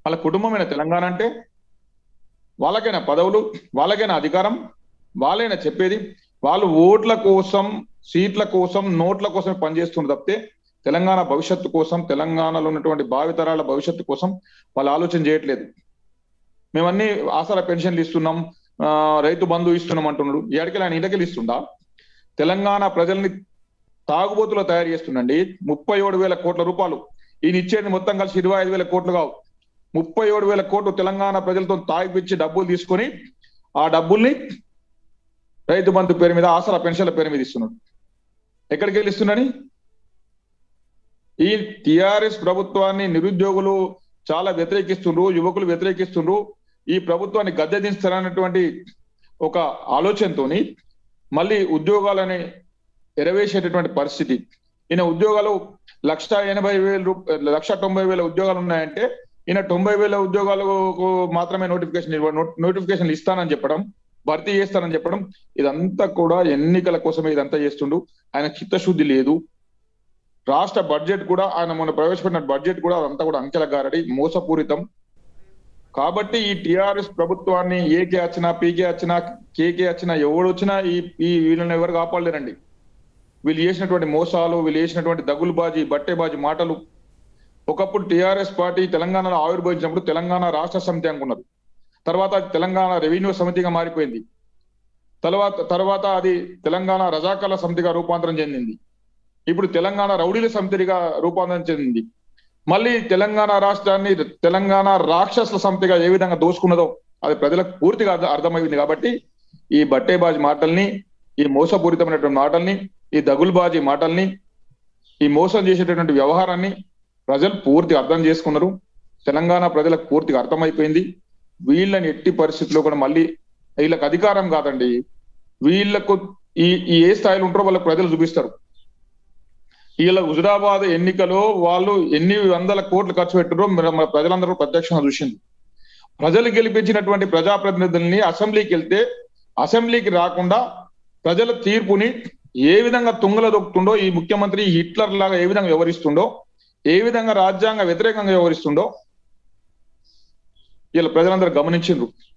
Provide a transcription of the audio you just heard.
వాళ్ళ కుటుంబమైన తెలంగాణ అంటే వాళ్ళకైనా పదవులు వాళ్ళకైనా అధికారం వాళ్ళైనా చెప్పేది వాళ్ళు ఓట్ల కోసం సీట్ల కోసం నోట్ల కోసం పనిచేస్తున్నారు తప్పితే తెలంగాణ భవిష్యత్తు కోసం తెలంగాణలో ఉన్నటువంటి భావితరాల భవిష్యత్తు కోసం వాళ్ళు ఆలోచన చేయట్లేదు మేమన్నీ ఆసరా పెన్షన్లు ఇస్తున్నాం ఆ, రైతు బంధు ఇస్తున్నాం అంటున్నాడు ఏడకెళ్ళి ఆయన ఇంటకెళ్ళి ఇస్తుందా తెలంగాణ ప్రజల్ని తాగుబోతులో తయారు చేస్తుండండి ముప్పై ఏడు వేల కోట్ల రూపాయలు ఈయన ఇచ్చేది మొత్తం కలిసి ఇరవై ఐదు వేల కోట్లు కావు ముప్పై ఏడు వేల కోట్లు తెలంగాణ ప్రజలతో తాగిపిచ్చి డబ్బులు తీసుకొని ఆ డబ్బుల్ని రైతు బంధు పేరు మీద ఆసరా పెన్షన్ల పేరు మీద ఇస్తున్నాడు ఎక్కడికి వెళ్ళి ఇస్తున్నాడని ఈ టిఆర్ఎస్ ప్రభుత్వాన్ని నిరుద్యోగులు చాలా వ్యతిరేకిస్తుండ్రు యువకులు వ్యతిరేకిస్తుండ్రు ఈ ప్రభుత్వాన్ని గద్దె దించాలన్నటువంటి ఒక ఆలోచనతోని మళ్ళీ ఉద్యోగాలని ఎరవేసేటటువంటి పరిస్థితి ఈయన ఉద్యోగాలు లక్ష ఎనభై వేల రూప లక్ష తొంభై వేల ఉద్యోగాలు ఉన్నాయంటే ఈయన తొంభై వేల ఉద్యోగాలకు మాత్రమే నోటిఫికేషన్ ఇవ్వ నోటిఫికేషన్ ఇస్తానని చెప్పడం భర్తీ చేస్తానని చెప్పడం ఇదంతా కూడా ఎన్నికల కోసమే ఇదంతా చేస్తుండు ఆయన చిత్తశుద్ధి లేదు రాష్ట్ర బడ్జెట్ కూడా ఆయన మొన్న ప్రవేశపెట్టిన బడ్జెట్ కూడా అదంతా కూడా అంకెల గారడి మోసపూరితం కాబట్టి ఈ టిఆర్ఎస్ ప్రభుత్వాన్ని ఏకే వచ్చినా పీకే వచ్చినా కేకే వచ్చినా ఎవడు వచ్చినా ఈ ఈ వీళ్ళని ఎవరు కాపాడలేరండి వీళ్ళు చేసినటువంటి మోసాలు వీళ్ళు చేసినటువంటి దగులుబాజీ బట్టేబాజీ మాటలు ఒకప్పుడు టిఆర్ఎస్ పార్టీ తెలంగాణలో ఆవిర్భవించినప్పుడు తెలంగాణ రాష్ట్ర సమితి అనుకున్నారు తర్వాత అది తెలంగాణ రెవెన్యూ సమితిగా మారిపోయింది తర్వాత తర్వాత అది తెలంగాణ రజాకాల సమితిగా రూపాంతరం చెందింది ఇప్పుడు తెలంగాణ రౌడీల సమితిగా రూపాంతరం చెందింది మళ్ళీ తెలంగాణ రాష్ట్రాన్ని తెలంగాణ రాక్షసుల సమితిగా ఏ విధంగా దోసుకున్నదో అది ప్రజలకు పూర్తిగా అర్థ- అర్థమైంది కాబట్టి ఈ బట్టేబాజీ మాటల్ని ఈ మోసపూరితమైనటువంటి మాటల్ని ఈ దగులుబాజీ మాటల్ని ఈ మోసం చేసేటటువంటి వ్యవహారాన్ని ప్రజలు పూర్తిగా అర్థం చేసుకున్నారు తెలంగాణ ప్రజలకు పూర్తిగా అర్థమైపోయింది వీళ్ళని ఎట్టి పరిస్థితుల్లో కూడా మళ్ళీ వీళ్ళకి అధికారం కాదండి వీళ్ళకు ఈ ఈ ఏ స్థాయిలో ఉంటారో వాళ్ళకి ప్రజలు చూపిస్తారు వీళ్ళ హుజురాబాద్ ఎన్నికలో వాళ్ళు ఎన్ని వందల కోట్లు ఖర్చు పెట్టారో మన మన ప్రజలందరూ ప్రత్యక్షంగా చూసింది ప్రజలు గెలిపించినటువంటి ప్రజాప్రతినిధుల్ని అసెంబ్లీకి వెళ్తే అసెంబ్లీకి రాకుండా ప్రజల తీర్పుని ఏ విధంగా తుంగల దొక్కుతుండో ఈ ముఖ్యమంత్రి హిట్లర్ లాగా ఏ విధంగా వ్యవహరిస్తుండో ఏ విధంగా రాజ్యాంగ వ్యతిరేకంగా వ్యవహరిస్తుండో వీళ్ళ ప్రజలందరూ గమనించిండ్రు